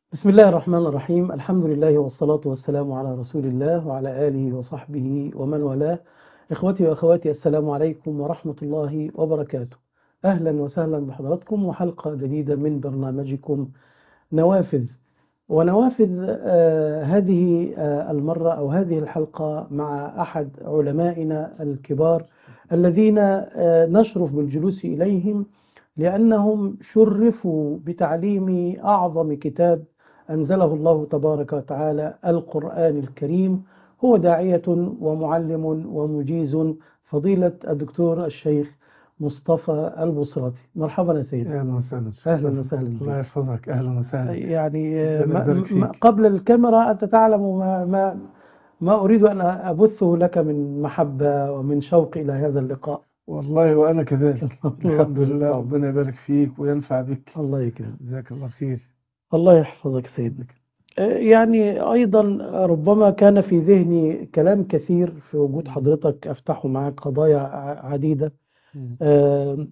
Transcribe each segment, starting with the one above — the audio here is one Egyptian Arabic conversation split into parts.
بسم الله الرحمن الرحيم الحمد لله والصلاة والسلام على رسول الله وعلى آله وصحبه ومن والاه إخوتي وأخواتي السلام عليكم ورحمة الله وبركاته أهلا وسهلا بحضراتكم وحلقة جديدة من برنامجكم نوافذ ونوافذ آه هذه آه المرة أو هذه الحلقة مع أحد علمائنا الكبار الذين آه نشرف بالجلوس إليهم لأنهم شرفوا بتعليم أعظم كتاب أنزله الله تبارك وتعالى القرآن الكريم هو داعية ومعلم ومجيز فضيلة الدكتور الشيخ مصطفى البصراتي مرحبا يا سيدي اهلا وسهلا أهلا وسهلا بك. الله يحفظك اهلا وسهلا يعني ربنا ما يبارك ما فيك. قبل الكاميرا أنت تعلم ما, ما, ما أريد أن أبثه لك من محبة ومن شوق إلى هذا اللقاء والله وانا كذلك الحمد الله لله ربنا يبارك فيك وينفع بك الله يكرمك جزاك الله خير الله يحفظك سيدنا يعني أيضا ربما كان في ذهني كلام كثير في وجود حضرتك أفتحه معك قضايا ع- عديدة آه،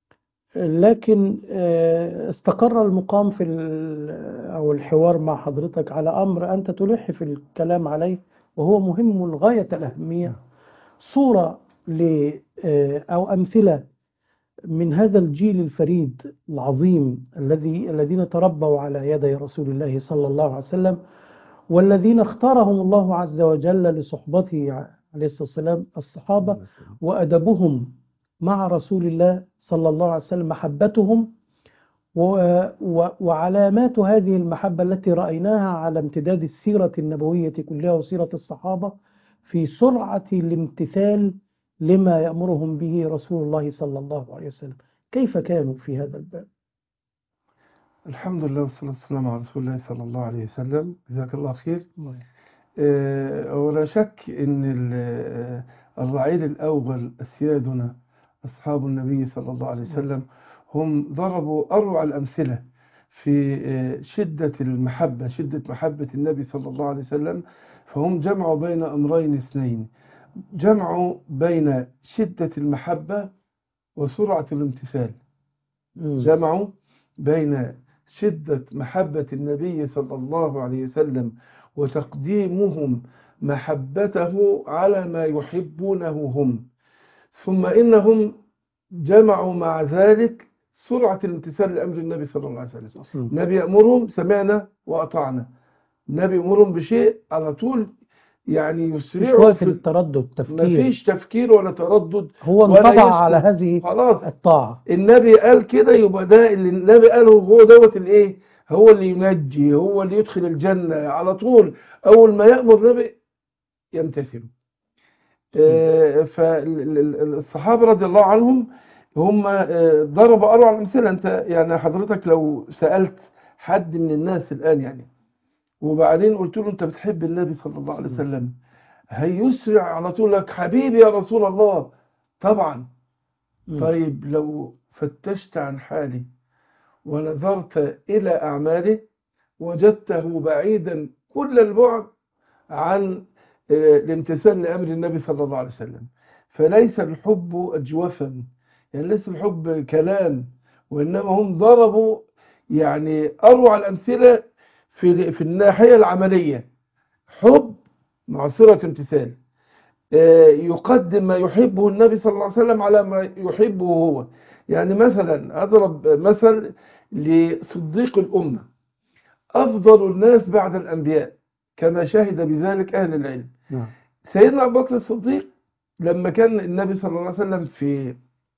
لكن آه، استقر المقام في ال- أو الحوار مع حضرتك على أمر أنت تلح في الكلام عليه وهو مهم لغاية الأهمية صورة ل آه، أو أمثلة من هذا الجيل الفريد العظيم الذي الذين تربوا على يدي رسول الله صلى الله عليه وسلم والذين اختارهم الله عز وجل لصحبته عليه الصلاة والسلام الصحابة وأدبهم مع رسول الله صلى الله عليه وسلم محبتهم و- و- وعلامات هذه المحبة التي رأيناها على امتداد السيرة النبوية كلها وسيرة الصحابة في سرعة الامتثال لما يأمرهم به رسول الله صلى الله عليه وسلم كيف كانوا في هذا الباب الحمد لله والصلاة والسلام على رسول الله صلى الله عليه وسلم جزاك الله خير آه، ولا شك ان ال- آه، الرعيل الاول اسيادنا اصحاب النبي صلى الله عليه وسلم هم ضربوا اروع الامثله في آه، شده المحبه شده محبه النبي صلى الله عليه وسلم فهم جمعوا بين امرين اثنين جمعوا بين شده المحبه وسرعه الامتثال مم. جمعوا بين شدة محبة النبي صلى الله عليه وسلم وتقديمهم محبته على ما يحبونه هم ثم إنهم جمعوا مع ذلك سرعة الامتثال لأمر النبي صلى الله عليه وسلم مم. النبي يأمرهم سمعنا وأطعنا النبي يأمرهم بشيء على طول يعني مش يسرعوا وقت في التردد ما تفكير فيش تفكير ولا تردد هو ولا انطبع يسكت. على هذه خلاص الطاعة النبي قال كده يبقى ده اللي النبي قاله هو دوت الايه هو اللي ينجي هو اللي يدخل الجنة على طول اول ما يأمر النبي يمتثلوا فالصحابة رضي الله عنهم هم آه، ضربوا أروع الأمثلة أنت يعني حضرتك لو سألت حد من الناس الآن يعني وبعدين قلت له أنت بتحب النبي صلى الله عليه وسلم هيسرع على طول لك حبيبي يا رسول الله طبعا مم. طيب لو فتشت عن حالي ونظرت إلى أعماله وجدته بعيدا كل البعد عن آه، الامتثال لأمر النبي صلى الله عليه وسلم فليس الحب أجوفا يعني ليس الحب كلام وإنما هم ضربوا يعني أروع الأمثلة في في الناحية العملية حب مع صلة امتثال آه، يقدم ما يحبه النبي صلى الله عليه وسلم على ما يحبه هو يعني مثلا أضرب مثل لصديق الأمة أفضل الناس بعد الأنبياء كما شهد بذلك أهل العلم نعم. سيدنا أبو بكر الصديق لما كان النبي صلى الله عليه وسلم في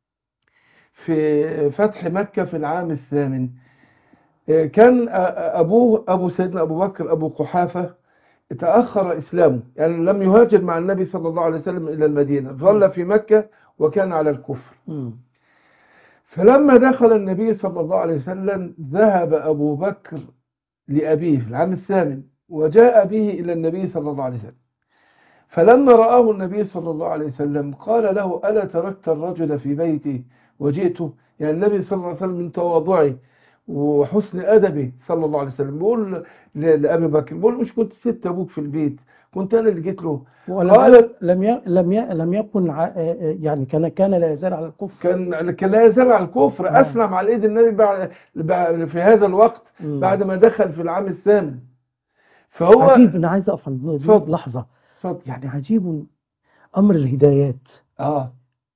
في فتح مكة في العام الثامن آه، كان آه، أبوه أبو سيدنا أبو بكر أبو قحافة تأخر إسلامه يعني لم يهاجر مع النبي صلى الله عليه وسلم إلى المدينة ظل في مكة وكان على الكفر مم. فلما دخل النبي صلى الله عليه وسلم ذهب أبو بكر لأبيه في العام الثامن وجاء به إلى النبي صلى الله عليه وسلم فلما رآه النبي صلى الله عليه وسلم قال له ألا تركت الرجل في بيتي وجئته يعني النبي صلى الله عليه وسلم من تواضعه وحسن أدبه صلى الله عليه وسلم بيقول ل- لأبي بكر بيقول مش كنت سبت أبوك في البيت كنت انا اللي جيت له ولم قال- لم ي... لم ي... لم يكن ع... يعني كان كان لا يزال على الكفر كان كان لا يزال على الكفر آه. اسلم على ايد النبي بعد بعد- في هذا الوقت مم. بعد ما دخل في العام الثامن فهو عجيب انا عايز اقف عند النقطة دي اتفضل. لحظه اتفضل. يعني عجيب امر الهدايات اه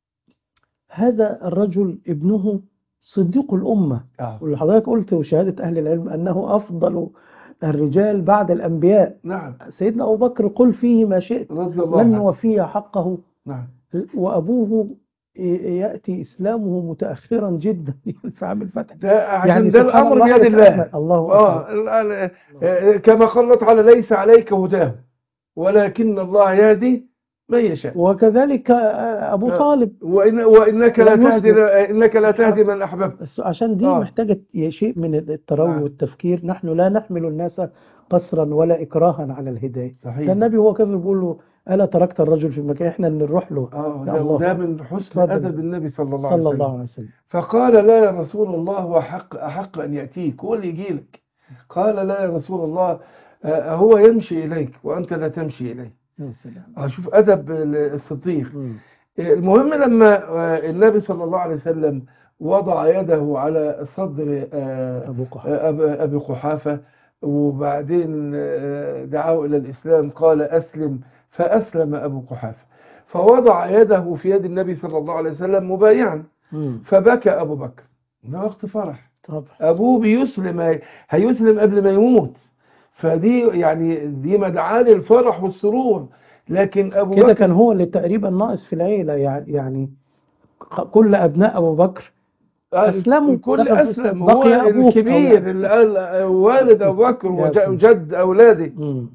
هذا الرجل ابنه صديق الامه اه واللي حضرتك قلت وشهاده اهل العلم انه افضل الرجال بعد الانبياء نعم سيدنا ابو بكر قل فيه ما شئت رضي الله لن عنه نوفيه حقه نعم وابوه ياتي اسلامه متاخرا جدا في عام الفتح ده عشان ده سبحان الامر الله بيد الله يتأمل. الله اه اكبر ال- ال- آه، كما قال الله تعالى ليس عليك هداه ولكن الله يهدي من يشاء وكذلك ابو آه. طالب وإن وانك لا لم تهدي يسبق. انك لا سبحان- تهدي من احببت بس عشان دي آه. محتاجة شيء من التروي نعم. والتفكير نحن لا نحمل الناس قصرا ولا إكراها على الهداية صحيح ده النبي هو كافر بيقول له ألا تركت الرجل في مكان إحنا اللي نروح له اه يا ده, الله. وده من حسن اتفضل. ادب النبي صلى الله عليه صلى وسلم الله عليه وسلم فقال لا يا رسول الله هو حق أحق أن يأتيك هو اللي يجي لك قال لا يا رسول الله آه، هو يمشي إليك وأنت لا تمشي إليه يا سلام آه، شوف أدب الصديق مم. المهم لما آه، النبي صلى الله عليه وسلم وضع يده على صدر آه، أبو قحافة أب- أبي قحافة وبعدين آه، دعاه إلى الإسلام قال أسلم فأسلم أبو قحافة فوضع يده في يد النبي صلى الله عليه وسلم مبايعا مم. فبكى أبو بكر ده وقت فرح طبعا أبوه بيسلم هي- هيسلم قبل ما يموت فدي يعني دي مدعاة للفرح والسرور لكن أبو كده بكر كان هو اللي تقريبا ناقص في العيلة يعني يعني كل أبناء أبو بكر أسلموا، الكل دخل في أسلم الإسلام. هو بقي أبوه الكبير أو- اللي قال والد أبو بكر يا وج- سلام. وجد أولاده مم.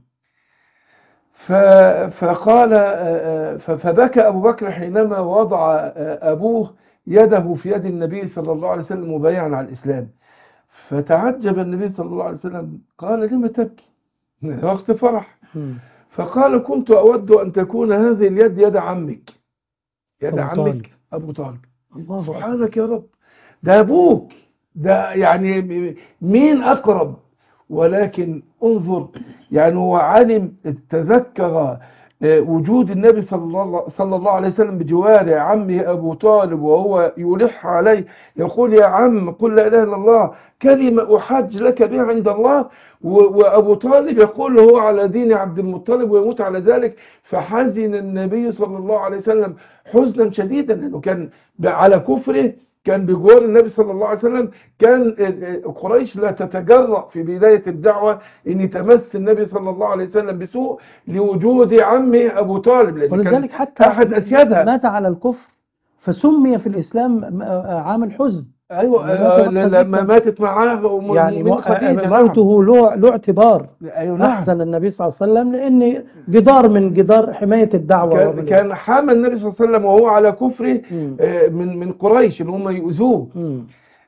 ف- فقال ف- فبكى أبو بكر حينما وضع أبوه يده في يد النبي صلى الله عليه وسلم مبايعا على الإسلام فتعجب النبي صلى الله عليه وسلم قال لم تبكي وقت فرح مم. فقال كنت أود أن تكون هذه اليد يد عمك يد أبو طالب. عمك أبو طالب الله أكبر. سبحانك يا رب ده أبوك ده يعني م- مين أقرب ولكن انظر يعني هو علم تذكر آه، وجود النبي صلى الله صلى الله عليه وسلم بجوار عمه أبو طالب وهو يلح عليه يقول يا عم قل لا إله إلا الله كلمة أحج لك بها عند الله و- وأبو طالب يقول هو على دين عبد المطلب ويموت على ذلك فحزن النبي صلى الله عليه وسلم حزنا شديدا لأنه كان ب- على كفره كان بجوار النبي صلى الله عليه وسلم كان آه، آه، قريش لا تتجرأ في بداية الدعوة أن تمس النبي صلى الله عليه وسلم بسوء لوجود عمه أبو طالب لأن كان ولذلك حتى أحد أسيادها مات على الكفر فسمي في الإسلام آه، عام الحزن أيوة لما آه، ماتت لما خديجة. ماتت معاه أم يعني المؤمنين مو- خديجة آه، نعم. موته له له اعتبار أيوة نعم أحسن النبي صلى الله عليه وسلم لأن جدار من جدار حماية الدعوة كان ومن- كان حامى النبي صلى الله عليه وسلم وهو على كفره مم. آه، من من قريش اللي هم يؤذوه مم.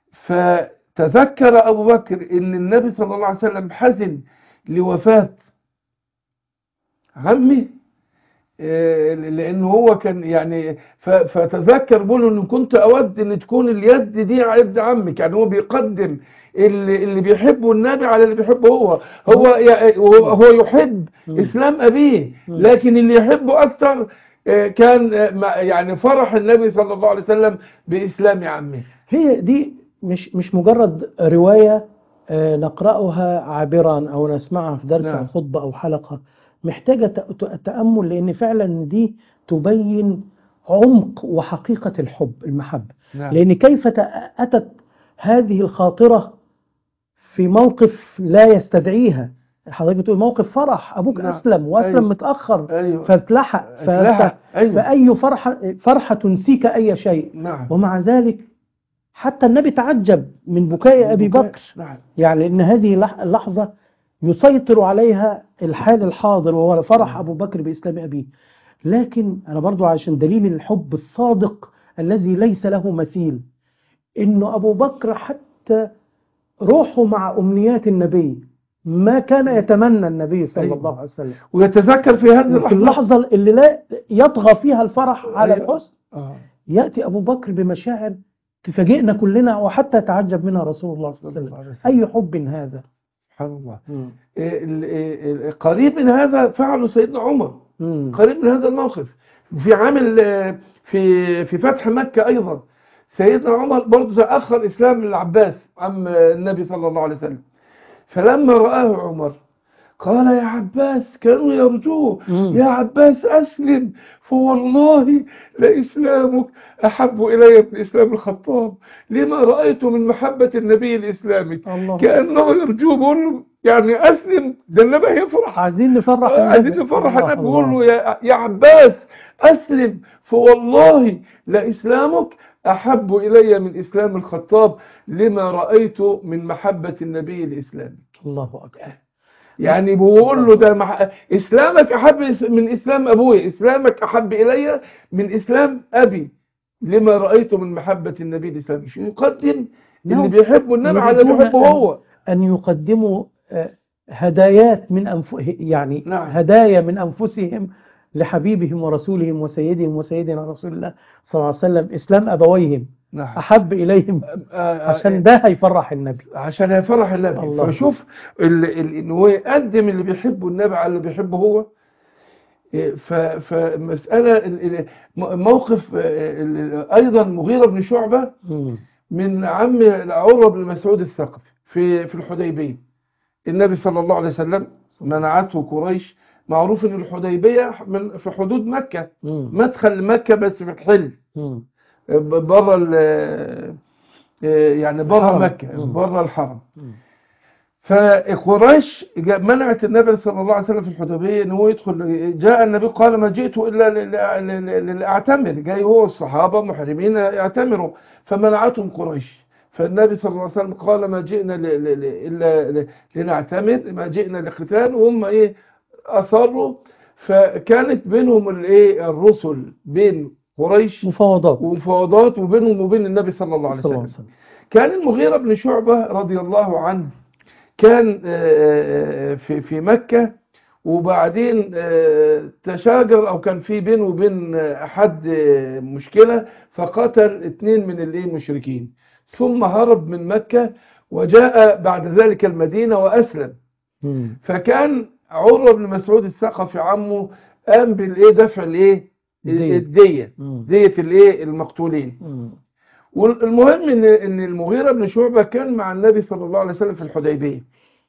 فتذكر أبو بكر أن النبي صلى الله عليه وسلم حزن لوفاة عمه آه، لأنه هو كان يعني ف- فتذكر بيقول أنه كنت أود أن تكون اليد دي على يد عمك يعني هو بيقدم اللي, اللي بيحبه النبي على اللي بيحبه هو هو يع- هو هو يحب مم. إسلام أبيه مم. لكن اللي يحبه أكثر آه، كان آه، مع- يعني فرح النبي صلى الله عليه وسلم بإسلام عمه هي دي مش مش مجرد رواية آه، نقرأها عابرا أو نسمعها في درس نعم. أو خطبة أو حلقة محتاجة ت- ت- تأمل لأن فعلا دي تبين عمق وحقيقة الحب المحبة نعم. لأن كيف ت- أتت هذه الخاطرة في موقف لا يستدعيها حضرتك بتقول موقف فرح أبوك نعم. أسلم وأسلم أيوة. متأخر أيوة. فاتلحق اتلحق. أيوة. فأي فرحة فرحة تنسيك أي شيء نعم ومع ذلك حتى النبي تعجب من بكاء أبي بكاء. بكر نعم يعني إن هذه لح- اللحظة يسيطر عليها الحال الحاضر وهو فرح أبو بكر بإسلام أبيه لكن أنا برضو عشان دليل الحب الصادق الذي ليس له مثيل إنه أبو بكر حتى روحه مع أمنيات النبي ما كان يتمنى النبي صلى أيوة. الله عليه وسلم ويتذكر في هذه في اللحظة اللي لا يطغى فيها الفرح على أيوة. الحزن آه. يأتي أبو بكر بمشاعر تفاجئنا كلنا وحتى تعجب منها رسول الله صلى الله عليه وسلم عليه وسلم. أي حب هذا سبحان الله مم. ال- ال- ال- قريب من هذا فعله سيدنا عمر مم. قريب من هذا الموقف في عامل آه، في في فتح مكة أيضا سيدنا عمر برضه تأخر إسلام العباس عم النبي صلى الله عليه وسلم فلما رآه عمر قال يا عباس كانوا يرجوه مم. يا عباس أسلم فوالله لإسلامك أحب إلي من إسلام الخطاب لما رأيت من محبة النبي لإسلامك الله كأنه يرجوه بيقول له يعني أسلم ده النبي هيفرح عايزين نفرح آه، عايزين النبي. نفرح الله النبي بيقول له الله. يا يا عباس أسلم فوالله لإسلامك أحب إلي من إسلام الخطاب لما رأيت من محبة النبي لإسلامك الله أكبر يعني بيقول له ده مح... إسلامك أحب من إسلام أبوي إسلامك أحب إلي من إسلام أبي لما رأيت من محبة النبي لإسلامك شو يقدم اللي نعم. بيحبه النبي على اللي يريدون بيحبه أن- هو أن يقدموا آه، هدايات من أنف... يعني نعم. هدايا من أنفسهم لحبيبهم ورسولهم وسيدهم وسيدنا رسول الله صلى الله عليه وسلم إسلام أبويهم نعم أحب إليهم آه، عشان ده هيفرح النبي عشان يفرح النبي الله. فشوف ال- ال- ان هو يقدم اللي بيحبه النبي على اللي بيحبه هو إيه، ف- فمسألة ال- ال- م- موقف آه، ال- أيضا مغيرة بن شعبة مم. من عم عروة بن مسعود الثقفي في في الحديبية النبي صلى الله عليه وسلم منعته قريش معروف ان الحديبية من في حدود مكة مم. مدخل مكة بس في الحل مم. بره ال- يعني بره الحرم. مكة مم. بره الحرم مم. فقريش جا- منعت النبي صلى الله عليه وسلم في الحديبية ان هو يدخل جاء النبي قال ما جئت الا ل- ل- ل- لاعتمر جاي هو الصحابة محرمين يعتمروا فمنعتهم قريش فالنبي صلى الله عليه وسلم قال ما جئنا ل- ل- ل- الا ل- لنعتمر ما جئنا لقتال وهم ايه اصروا فكانت بينهم الايه الرسل بين قريش مفاوضات ومفاوضات وبينهم وبين النبي صلى الله عليه صلى الله وسلم عليه وسلم كان المغيرة بن شعبة رضي الله عنه كان آه، في في مكة وبعدين آه، تشاجر او كان في بينه وبين آه، حد آه، مشكلة فقتل اثنين من الايه المشركين ثم هرب من مكة وجاء بعد ذلك المدينة واسلم مم. فكان عروة بن مسعود الثقفي عمه قام بالايه دفع الايه الدية. الدية مم. دية الايه المقتولين مم. والمهم ان ان المغيرة بن شعبة كان مع النبي صلى الله عليه وسلم في الحديبية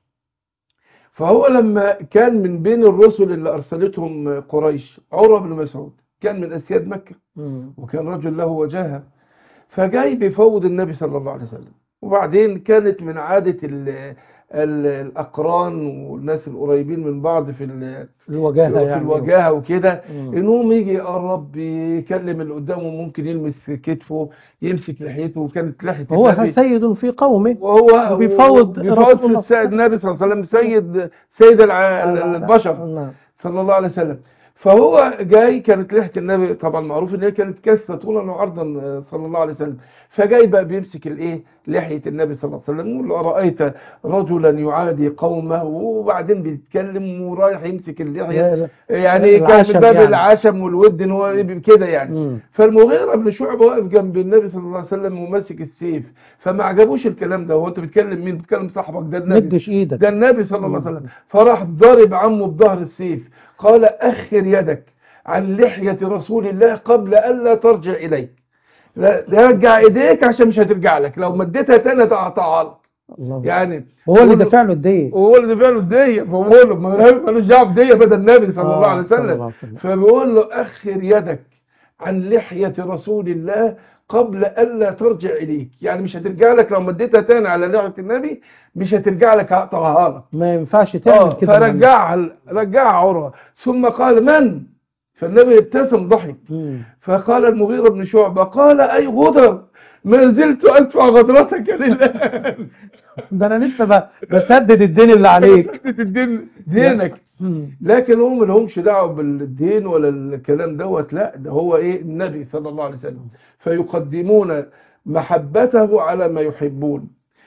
فهو لما كان من بين الرسل اللي ارسلتهم قريش عروة بن مسعود كان من اسياد مكة مم. وكان رجل له وجاهة فجاي بيفوض النبي صلى الله عليه وسلم وبعدين كانت من عادة ال ال الأقران والناس القريبين من بعض في ال- الوجاهة في يعني الوجاهة وكده مم. انهم يجي يقرب يكلم اللي قدامه ممكن يلمس كتفه يمسك لحيته وكانت لحية هو النبي سيد في قومه وهو وبيفوض بيفوض رسول في الله. السيد النبي صلى الله عليه وسلم سيد سيد الع- البشر نعم. صلى الله عليه وسلم فهو جاي كانت لحية النبي طبعا معروف ان هي كانت كاسة طولا وعرضا آه، صلى الله عليه وسلم فجاي بقى بيمسك الايه لحية النبي صلى الله عليه وسلم يقول له رأيت رجلا يعادي قومه وبعدين بيتكلم ورايح يمسك اللحية يا- لا. يعني كان العشم من باب يعني. العشم والود ان هو إيه كده يعني مم. فالمغيرة بن شعبة واقف جنب النبي صلى الله عليه وسلم وماسك السيف فما عجبوش الكلام ده هو انت بتكلم مين بتكلم صاحبك ده النبي مدش ايدك ده النبي صلى الله عليه وسلم فراح ضارب عمه بظهر السيف قال أخر يدك عن لحية رسول الله قبل ألا ترجع إليك لا- رجع ايديك عشان مش هترجع لك لو مديتها تاني هتقطعها لك الله يعني هو اللي قول له- دفع له الدية وهو اللي دفع له الدية فبقول له ما- ملوش دعوه بدية بدل النبي صلى الله آه، عليه صلى الله وسلم عليه وسلم. فبيقول له أخر يدك عن لحية رسول الله قبل ألا ترجع إليك يعني مش هترجع لك لو مديتها تاني على لحية النبي مش هترجع لك هقطعها لك ما ينفعش تعمل آه كده مع فرجعها رجعها عروة ثم قال من فالنبي ابتسم ضحك مم. فقال المغيرة بن شعبة قال أي غدر ما زلت أدفع غدرتك لله ده انا لسه ب- بسدد الدين اللي عليك سدد الدين دينك مم. لكن هم ما لهمش دعوه بالدين ولا الكلام دوت لا ده هو ايه النبي صلى الله عليه وسلم فيقدمون محبته على ما يحبون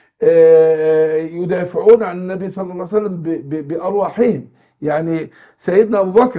آه، يدافعون عن النبي صلى الله عليه وسلم ب- ب- بأرواحهم يعني سيدنا أبو بكر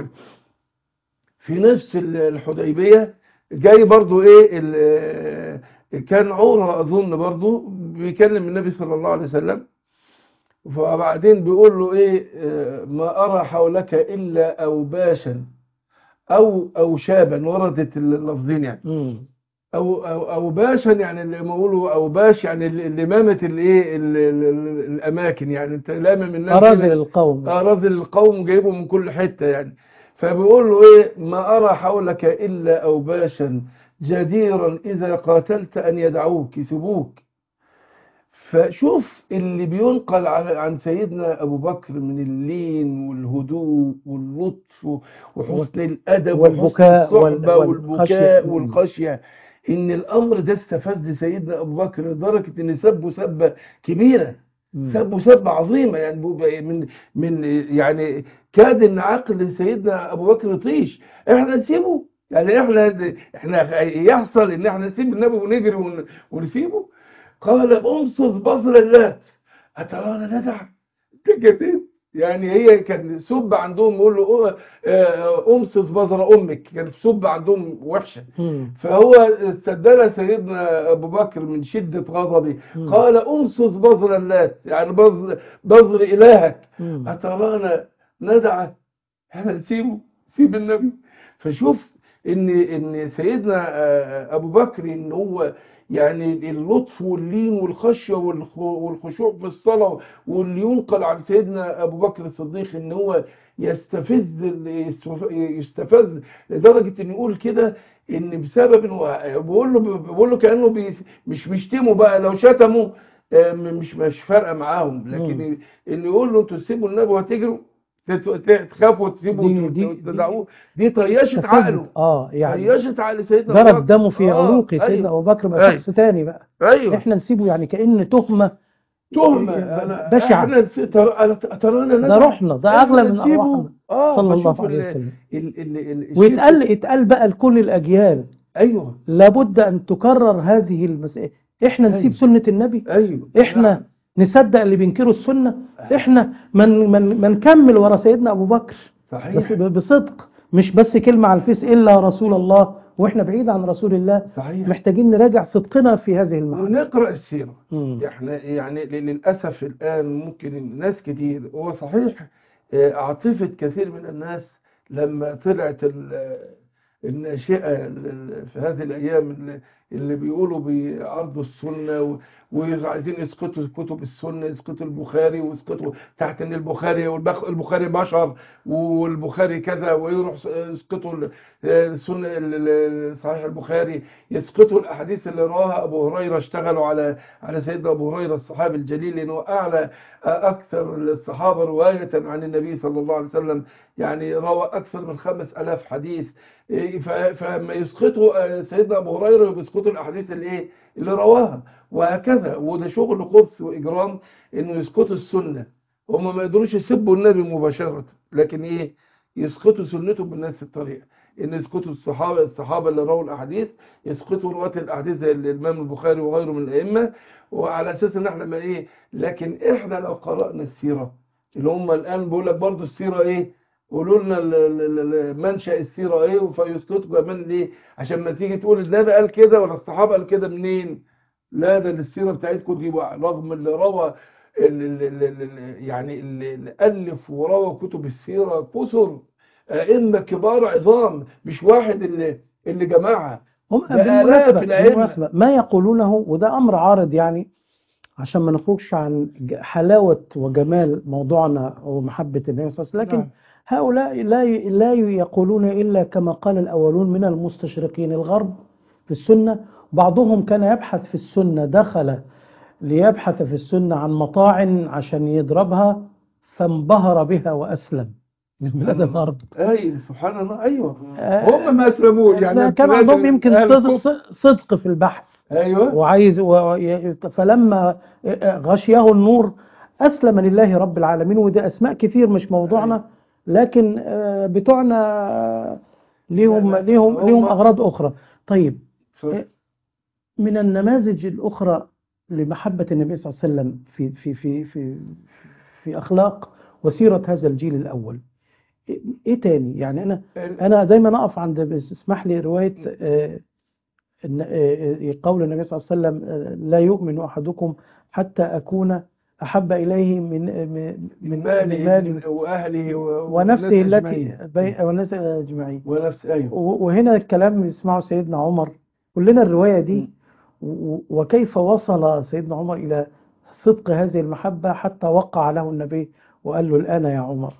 في نفس ال- الحديبية جاي برضو ايه ال- آه، كان عورة أظن برضو بيكلم النبي صلى الله عليه وسلم وبعدين بيقول له ايه آه، ما ارى حولك الا اوباشا او او شابا وردت اللفظين يعني مم. او او او باشا يعني اللي ما يقولوا او باش يعني اللي اللي مامت الايه ال- ال- ال- الاماكن يعني انت لامم الناس أراذل كده. القوم أراضي القوم جايبه من كل حتة يعني فبيقول له إيه ما أرى حولك إلا أوباشا جديرا إذا قاتلت أن يدعوك يسيبوك فشوف اللي بينقل عن عن سيدنا أبو بكر من اللين والهدوء واللطف وحسن الأدب والبكاء وحسن وال- الصحبة والخشية. والبكاء والخشية إن الأمر ده استفز سيدنا أبو بكر لدرجة إن سبه سبة كبيرة مم. سبوا سبة عظيمة يعني بو- من من يعني كاد ان عقل سيدنا ابو بكر يطيش احنا نسيبه يعني احنا احنا يحصل ان احنا نسيب النبي ونجري ون- ونسيبه قال انصف بصر اللات اترانا ندع انت جديد يعني هي كان سب عندهم يقول له اه، امصص بصر امك كانت سب عندهم وحشه مم. فهو استدل سيدنا ابو بكر من شده غضبه مم. قال انصص بصر اللات يعني بصر بصر الهك مم. أترانا ندع احنا نسيبه سيب النبي فشوف ان ان سيدنا آه، ابو بكر ان هو يعني اللطف واللين والخشيه والخ- والخشوع في الصلاه واللي ينقل عن سيدنا ابو بكر الصديق ان هو يستفز ال- يستف- يستفز لدرجه ان يقول كده ان بسبب إنه بقول له بقول له كانه بي مش بيشتموا بقى لو شتموا آه، مش مش فارقه معاهم لكن ان يقول له انتوا تسيبوا النبي وهتجروا تت- ت- تخافوا تسيبوا دي- وت- دي- وتدعوه دي طيشت استفزت. عقله اه يعني طيشت عقل سيدنا أبو ضرب بكر. دمه في آه، عروق سيدنا أيوه ابو بكر بقى أيوه. شخص تاني بقى ايوه احنا نسيبه يعني كأن تهمة تهمه انا بشعة احنا نس- ترى أنا- ترانا ده ندع روحنا ده إحنا اغلى من نسيبه. ارواحنا اه صلى الله فشوف عليه ال- وسلم ال- ال- ال- الشيء- ويتقال يتقال بقى لكل الاجيال ايوه لابد ان تكرر هذه المسائل احنا نسيب أيوه. سنة النبي ايوه احنا نعم. نصدق اللي بينكروا السنة احنا من من من نكمل ورا سيدنا ابو بكر بس صحيح ب- بصدق مش بس كلمة على الفيس الا رسول الله واحنا بعيد عن رسول الله صحيح محتاجين نراجع صدقنا في هذه المعاني ونقرا السيره مم. احنا يعني ل- للاسف الان ممكن ناس كتير هو صحيح آه، عاطفه كثير من الناس لما طلعت ال- الناشئه ال- في هذه الايام اللي- اللي بيقولوا بيعرضوا السنه و- وعايزين يسقطوا كتب السنه يسقطوا البخاري ويسقطوا تحت ان البخاري والبخ- البخاري بشر والبخاري كذا ويروح يسقطوا ال- السنه ال- ال- صحيح البخاري يسقطوا الاحاديث اللي رواها ابو هريره اشتغلوا على على سيدنا ابو هريره الصحابي الجليل لانه اعلى اكثر الصحابه روايه عن النبي صلى الله عليه وسلم يعني روى اكثر من 5000 حديث إيه، ف- فلما يسقطوا آه، سيدنا ابو هريره بيسقطوا الاحاديث اللي ايه اللي رواها وهكذا وده شغل قدس واجرام انه يسقطوا السنه هم ما يقدروش يسبوا النبي مباشره لكن ايه يسقطوا سنته بنفس الطريقه ان يسقطوا الصحابه الصحابه اللي رووا الاحاديث يسقطوا رواه الاحاديث زي الامام البخاري وغيره من الائمه وعلى اساس ان احنا ما ايه لكن احنا لو قرانا السيره اللي هم الان بيقول لك برضه السيره ايه قولوا لنا ال- ال- ال- منشأ السيره ايه فيسقطوا كمان ليه عشان ما تيجي تقول النبي قال كده ولا الصحابه قال كده منين لا ده السيره بتاعتكم دي بقى رغم اللي روى ال- ال- ال- ال- ال- يعني اللي اللي الف وروى كتب السيره كثر ائمه كبار عظام مش واحد اللي اللي جمعها هم ده آلاف بالمناسبة الأئمة. بالمناسبة ما يقولونه وده أمر عارض يعني عشان ما نخرجش عن ج- حلاوة وجمال موضوعنا ومحبة النبي صلى الله عليه وسلم لكن نعم. هؤلاء لا ي- لا يقولون إلا كما قال الأولون من المستشرقين الغرب في السنة بعضهم كان يبحث في السنة دخل ليبحث في السنة عن مطاعن عشان يضربها فانبهر بها وأسلم من بلاد الغرب اي سبحان الله ايوه آه، هم ما اسلموا يعني كان بلاد عندهم يمكن أهل صدق, الكفر. صدق في البحث ايوه وعايز و... ي- فلما غشيه النور أسلم لله رب العالمين ودي أسماء كثير مش موضوعنا لكن آه، بتوعنا ليهم لا، لا، ليهم ليهم هم- أغراض أخرى طيب ف- من النماذج الأخرى لمحبة النبي صلى الله عليه وسلم في في في في في أخلاق وسيرة هذا الجيل الأول إيه إيه تاني يعني أنا أنا دايما أقف عند بس اسمح لي رواية آه، إن- آه، آه، قول النبي صلى الله عليه وسلم آه، لا يؤمن أحدكم حتى أكون أحب إليه من من من من ماله ماله وأهله و- ونفسه والناس التي أجمعين. بي- والناس أجمعين ونفس أيوه و- وهنا الكلام يسمعه سيدنا عمر قول لنا الرواية دي و- وكيف وصل سيدنا عمر إلى صدق هذه المحبة حتى وقع له النبي وقال له الآن يا عمر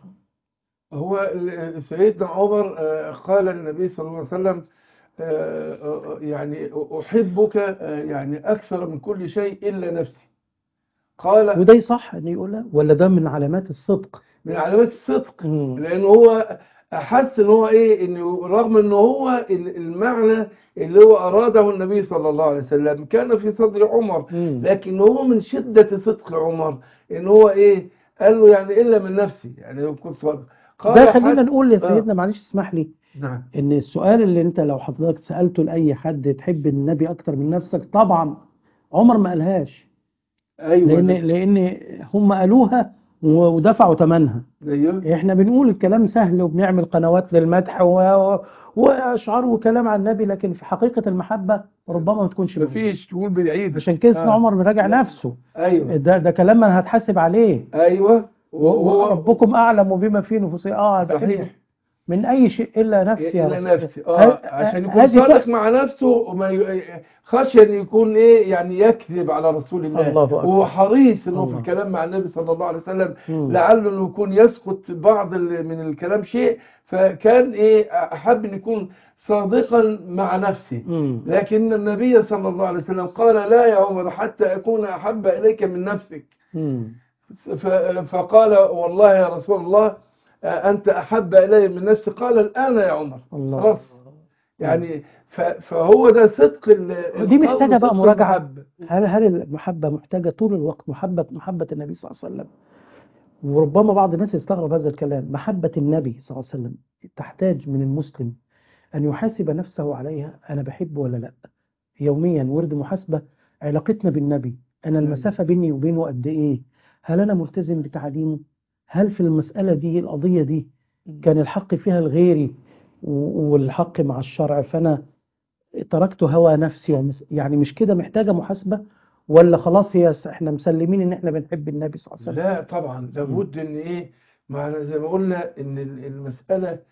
هو ال- سيدنا عمر آه، قال للنبي صلى الله عليه وسلم آه، آه، يعني أحبك آه، يعني أكثر من كل شيء إلا نفسي قال وده يصح أن يقولها ولا ده من علامات الصدق من علامات الصدق مم. لأن هو أحس إن هو إيه إنه رغم إن هو ال- المعنى اللي هو أراده النبي صلى الله عليه وسلم كان في صدر عمر مم. لكن هو من شدة صدق عمر إن هو إيه قال له يعني إلا من نفسي يعني كنت صادق قال ده خلينا حتى- نقول يا آه. سيدنا معلش اسمح لي نعم ان السؤال اللي انت لو حضرتك سألته لأي حد تحب النبي اكتر من نفسك طبعا عمر ما قالهاش أيوه لان لان هم قالوها و- ودفعوا ثمنها أيوه احنا بنقول الكلام سهل وبنعمل قنوات للمدح و... و- واشعار وكلام عن النبي لكن في حقيقة المحبة ربما ما تكونش موجودة. مفيش تقول بالعيد عشان كده سيدنا آه. عمر بيراجع نفسه أيوه ده ده كلام انا هتحاسب عليه أيوه وهو وربكم اعلم بما في نفوسه اه أنا بحبه صحيح من اي شيء الا نفسي يا إلى رسول نفسي الله. اه ه- عشان يكون هذه صادق كأس- مع نفسه وما ي... خشية ان يكون ايه يعني يكذب على رسول الله الله أكبر. وهو حريص انه في الله. الكلام مع النبي صلى الله عليه وسلم مم. لعله انه يكون يسقط بعض ال- من الكلام شيء فكان ايه احب ان يكون صادقا مع نفسه مم. لكن النبي صلى الله عليه وسلم قال لا يا عمر حتى اكون احب اليك من نفسك مم. ف- فقال والله يا رسول الله أنت أحب إلي من نفسي قال الآن يا عمر الله خلاص يعني ف- فهو ده صدق ال- دي القول محتاجة بقى وصدق مراجعة. المحبة. هل هل المحبة محتاجة طول الوقت محبة محبة النبي صلى الله عليه وسلم وربما بعض الناس يستغرب هذا الكلام محبة النبي صلى الله عليه وسلم تحتاج من المسلم أن يحاسب نفسه عليها أنا بحبه ولا لا يوميا ورد محاسبة علاقتنا بالنبي أنا المسافة بيني وبينه قد إيه هل أنا ملتزم بتعليمه هل في المسألة دي القضية دي كان الحق فيها الغيري و- والحق مع الشرع فأنا تركت هوى نفسي ومس... يعني مش كده محتاجة محاسبة ولا خلاص هي س- احنا مسلمين ان احنا بنحب النبي صلى الله عليه وسلم لا طبعا لابد ان ايه معنا زي ما قلنا ان ال- المسألة آه،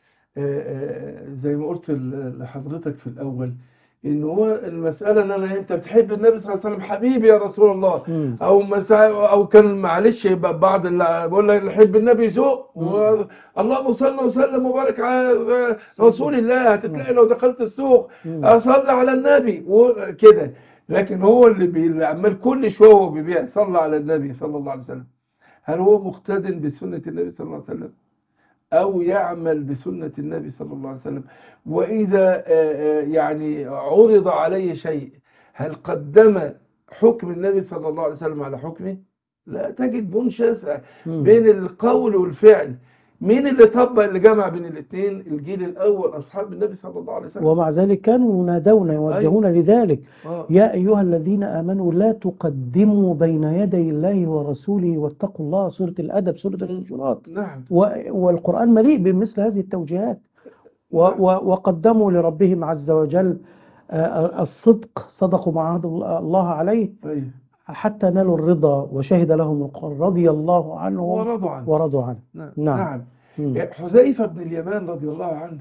آه، زي ما قلت ل- لحضرتك في الاول ان هو المسألة ان انا انت بتحب النبي صلى الله عليه وسلم حبيبي يا رسول الله مم. او مسا او كان معلش يبقى بعض اللي بقول لك يحب النبي ذوق مم. اللهم صل وسلم وبارك على رسول الله هتتلاقي لو دخلت السوق مم. اصلي على النبي وكده لكن هو اللي, بي... اللي عمال كل شويه وهو بيبيع صلى على النبي صلى الله عليه وسلم هل هو مقتدن بسنه النبي صلى الله عليه وسلم او يعمل بسنه النبي صلى الله عليه وسلم واذا آه، آه، يعني عرض عليه شيء هل قدم حكم النبي صلى الله عليه وسلم على حكمه لا تجد بون شاسع مم. بين القول والفعل مين اللي طبق اللي جمع بين الاثنين الجيل الاول اصحاب النبي صلى الله عليه وسلم ومع ذلك كانوا ينادون يوجهون لذلك آه. يا أيها الذين آمنوا لا تقدموا بين يدي الله ورسوله واتقوا الله سورة الأدب سورة الحجرات نعم و- والقرآن مليء بمثل هذه التوجيهات و- و- وقدموا لربهم عز وجل آه، الصدق صدقوا ما عهدوا الله عليه أيوه. حتى نالوا الرضا وشهد لهم القرآن رضي الله عنهم ورضوا عنه ورضوا عنه نعم. نعم. نعم مم. حذيفة بن اليمان رضي الله عنه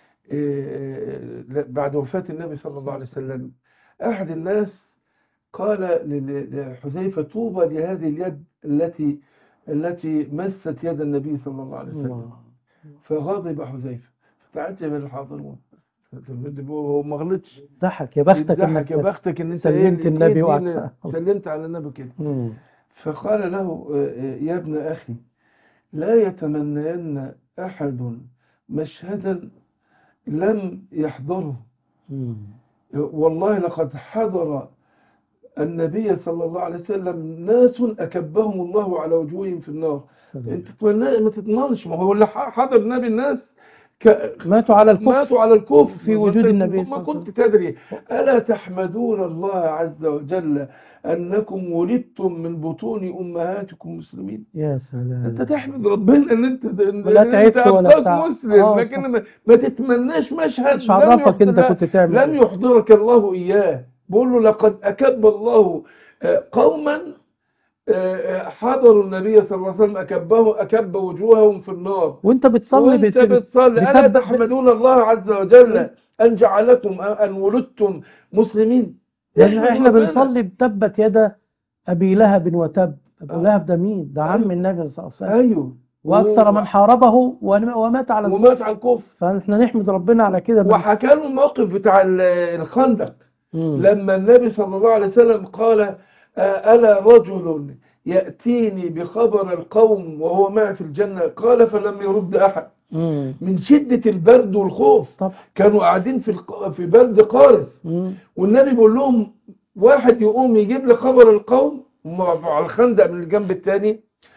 إيه، بعد وفاة النبي صلى الله عليه وسلم أحد الناس قال ل- لحذيفة طوبى لهذه اليد التي التي مست يد النبي صلى الله عليه وسلم الله. فغضب حذيفة فتعجب الحاضرون هو ما غلطش ضحك يا بختك ضحك انك يا بختك ان انت سلمت ايه النبي الإيد دي وقعدت. اللي سلمت على النبي كده مم. فقال له آه، يا ابن أخي لا يتمنين أحد مشهدا لم يحضره مم. والله لقد حضر النبي صلى الله عليه وسلم ناس أكبهم الله على وجوههم في النار سلام. انت تتمنى ما تتمنش ما هو اللي حضر النبي الناس ك... ماتوا على الكفر ماتوا على الكفر في وجود النبي ما صلى الله عليه كنت تدري ألا تحمدون الله عز وجل أنكم ولدتم من بطون أمهاتكم مسلمين يا سلام أنت تحمد ربنا أن أنت إن ولا أنت تعبت ولا أبقاك بتاع. مسلم آه، لكن صح. ما, ما تتمناش مشهد مش لم عرفك انت يحضر- كنت تعمل لم إيه. يحضرك الله إياه بقول له لقد أكب الله آه، قوما آه، حضروا النبي صلى الله عليه وسلم أكبه أكب وجوههم في النار وانت بتصلي وانت بت- بتصلي ألا بتب- تحمدون الله عز وجل أن جعلكم أن ولدتم مسلمين لان احنا ربنا. بنصلي بتبت يد ابي لهب وتب ابو آه. لهب ده مين ده عم أيوه. النبي صلى الله عليه وسلم أيوه واكثر و- من حاربه ون- ومات على الكفر ومات على الكفر فاحنا نحمد ربنا على كده من- وحكى له الموقف بتاع ال- الخندق مم. لما النبي صلى الله عليه وسلم قال آه، ألا رجل يأتيني بخبر القوم وهو معي في الجنة قال فلم يرد أحد مم. من شدة البرد والخوف طبعا كانوا قاعدين في الق- في برد قارس مم. والنبي بيقول لهم واحد يقوم يجيب لي خبر القوم هم على الخندق من الجنب الثاني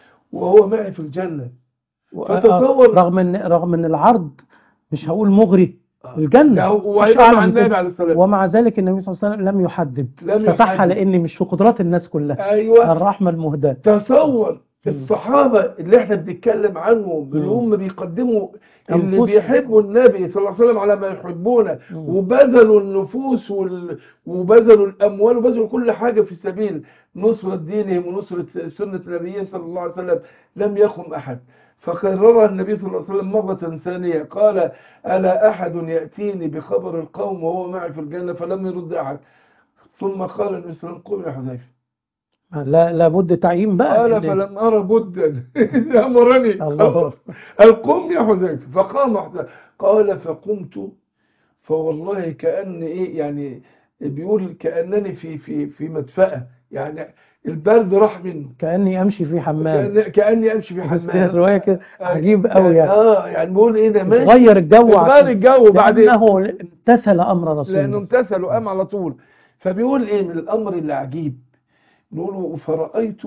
وهو معي في الجنة و- فتصور- رغم ان رغم ان العرض مش هقول مغري الجنة ده هو مش هيبقى أعلى مع من كده. النبي عليه الصلاة والسلام ومع ذلك النبي صلى الله عليه وسلم لم يحدد لم فتحها يحدد. لان مش في قدرات الناس كلها أيوه الرحمة المهداة تصور الصحابة اللي احنا بنتكلم عنهم اللي مم. هم بيقدموا اللي أنفسهم. بيحبوا النبي صلى الله عليه وسلم على ما يحبونه مم. وبذلوا النفوس وال... وبذلوا الأموال وبذلوا كل حاجة في سبيل نصرة دينهم ونصرة سنة النبي صلى الله عليه وسلم لم يقم أحد فكررها النبي صلى الله عليه وسلم مرة ثانية قال ألا أحد يأتيني بخبر القوم وهو معي في الجنة فلم يرد أحد ثم قال النبي صلى الله عليه وسلم قم يا حذيفة لا لابد تعيين بقى قال إن- فلم أرى بدا إذا أمرني الله قال قم يا حذيفة فقام حذيفة قال فقمت فوالله كأن إيه يعني بيقول كأنني في في في مدفأة يعني البرد راح منه كأني امشي في حمام كأن كأني أمشي في بس حمام الرواية كده عجيب قوي يعني اه يعني بيقول إيه ده ماشي غير الجو غير عشان- الجو بعدين لأنه امتثل أمر رسول لأنه الله امتثل وقام على طول فبيقول إيه من الأمر اللي عجيب نقول فرأيت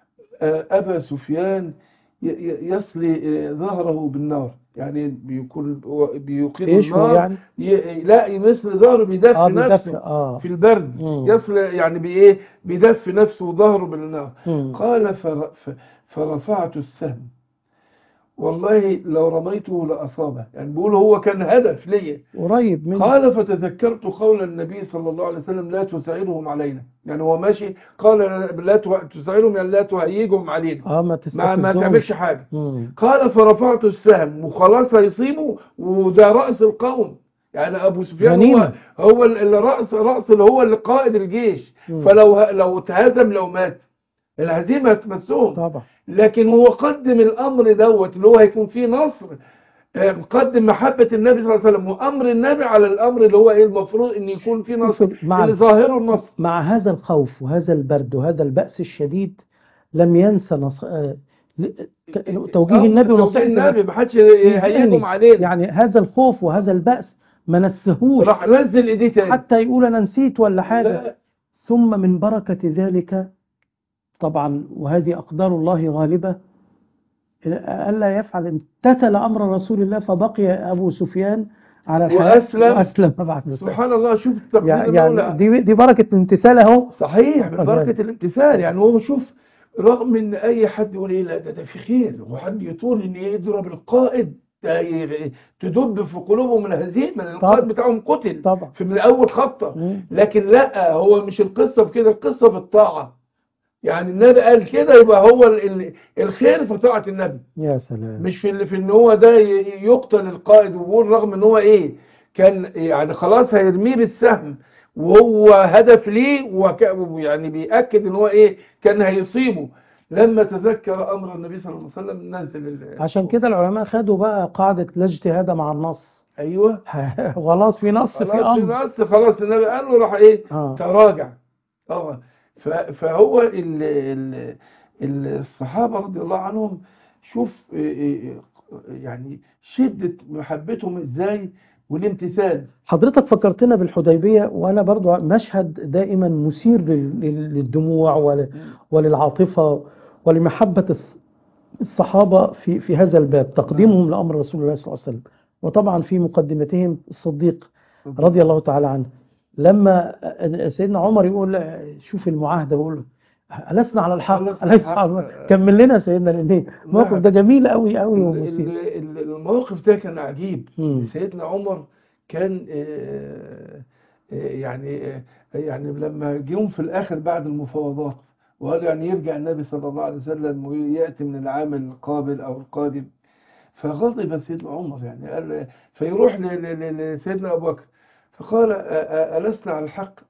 آه، أبا سفيان ي- ي- يصلي آه، ظهره بالنار يعني بيكون هو بيوقد ايش هو النار يعني ي- لا يمثل ظهره بيدفي اه بيدفع نفسه اه في البرد مم. يصل يعني بإيه بيدفي نفسه وظهره بالنار مم. قال فر- ف- فرفعت السهم والله لو رميته لأصابه يعني بيقول هو كان هدف ليا قريب من قال فتذكرت قول النبي صلى الله عليه وسلم لا تسعرهم علينا يعني هو ماشي قال لا ته- تسعرهم يعني لا تهيجهم علينا اه ما ما ما تستفزهمش تعملش حاجة مم. قال فرفعت السهم وخلاص هيصيبه وده رأس القوم يعني أبو سفيان هو غنيمة. هو اللي رأس رأس اللي هو اللي قائد الجيش مم. فلو لو اتهزم لو مات الهزيمة هتمسهم طبعا لكن هو قدم الأمر دوت اللي هو هيكون فيه نصر آه، قدم محبة النبي صلى الله عليه وسلم وأمر النبي على الأمر اللي هو إيه المفروض إن يكون فيه نصر مع اللي ظاهره النصر مع هذا الخوف وهذا البرد وهذا البأس الشديد لم ينسى نص... آه، ل- ك- توجيه آه، النبي توجيه ونصيحة النبي ما حدش هيهجم علينا يعني هذا الخوف وهذا البأس ما نسهوش راح نزل إيديه تاني حتى يقول أنا نسيت ولا حاجة لا، ثم من بركة ذلك طبعا وهذه أقدار الله غالبة ألا يفعل امتثل أمر رسول الله فبقي أبو سفيان على الحياة وأسلم. وأسلم بعد ذلك سبحان الله شوف التقدير يعني الأولى يعني دي دي بركة الامتثال أهو صحيح من طبعاً. بركة الامتثال يعني هو شوف رغم ان اي حد يقول ايه لا ده, ده في خير وحد يطول ان يضرب القائد ده ي- تدب في قلوبهم الهزيمه لان القائد طبعاً. بتاعهم قتل طبعا في من اول خطه مم. لكن لا هو مش القصه في كده القصه في الطاعه يعني النبي قال كده يبقى هو ال- ال- الخير في طاعه النبي يا سلام مش في ال- في ان هو ده ي- يقتل القائد وبيقول رغم ان هو ايه كان يعني خلاص هيرميه بالسهم وهو هدف ليه وك- يعني بيأكد ان هو ايه كان هيصيبه لما تذكر امر النبي صلى الله عليه وسلم نزل ال- عشان كده العلماء خدوا بقى قاعدة لا اجتهاد مع النص ايوه خلاص في نص في خلاص في أمر نص خلاص النبي قال له راح ايه آه. تراجع اه ف- فهو ال ال ال- الصحابه رضي الله عنهم شوف إيه إيه يعني شده محبتهم ازاي والامتثال حضرتك فكرتنا بالحديبية وأنا برضو مشهد دائما مثير لل- لل- للدموع ول- وللعاطفة ولمحبة الص- الصحابة في في هذا الباب تقديمهم لأمر رسول الله صلى الله عليه وسلم وطبعا في مقدمتهم الصديق رضي الله تعالى عنه لما سيدنا عمر يقول شوف المعاهدة بيقول ألسنا على الحق ألسنا أليس على على الحق. كمل لنا سيدنا لأن الموقف نعم. ده جميل قوي قوي ال- ومثير ال- ال- الموقف ده كان عجيب مم. سيدنا عمر كان آه، آه، يعني آه، يعني لما جم في الاخر بعد المفاوضات وقال يعني يرجع النبي صلى الله عليه وسلم ويأتي من العام القابل أو القادم فغضب سيدنا عمر يعني قال فيروح ل- ل- ل- لسيدنا أبو بكر فقال أ- أ- ألسنا على الحق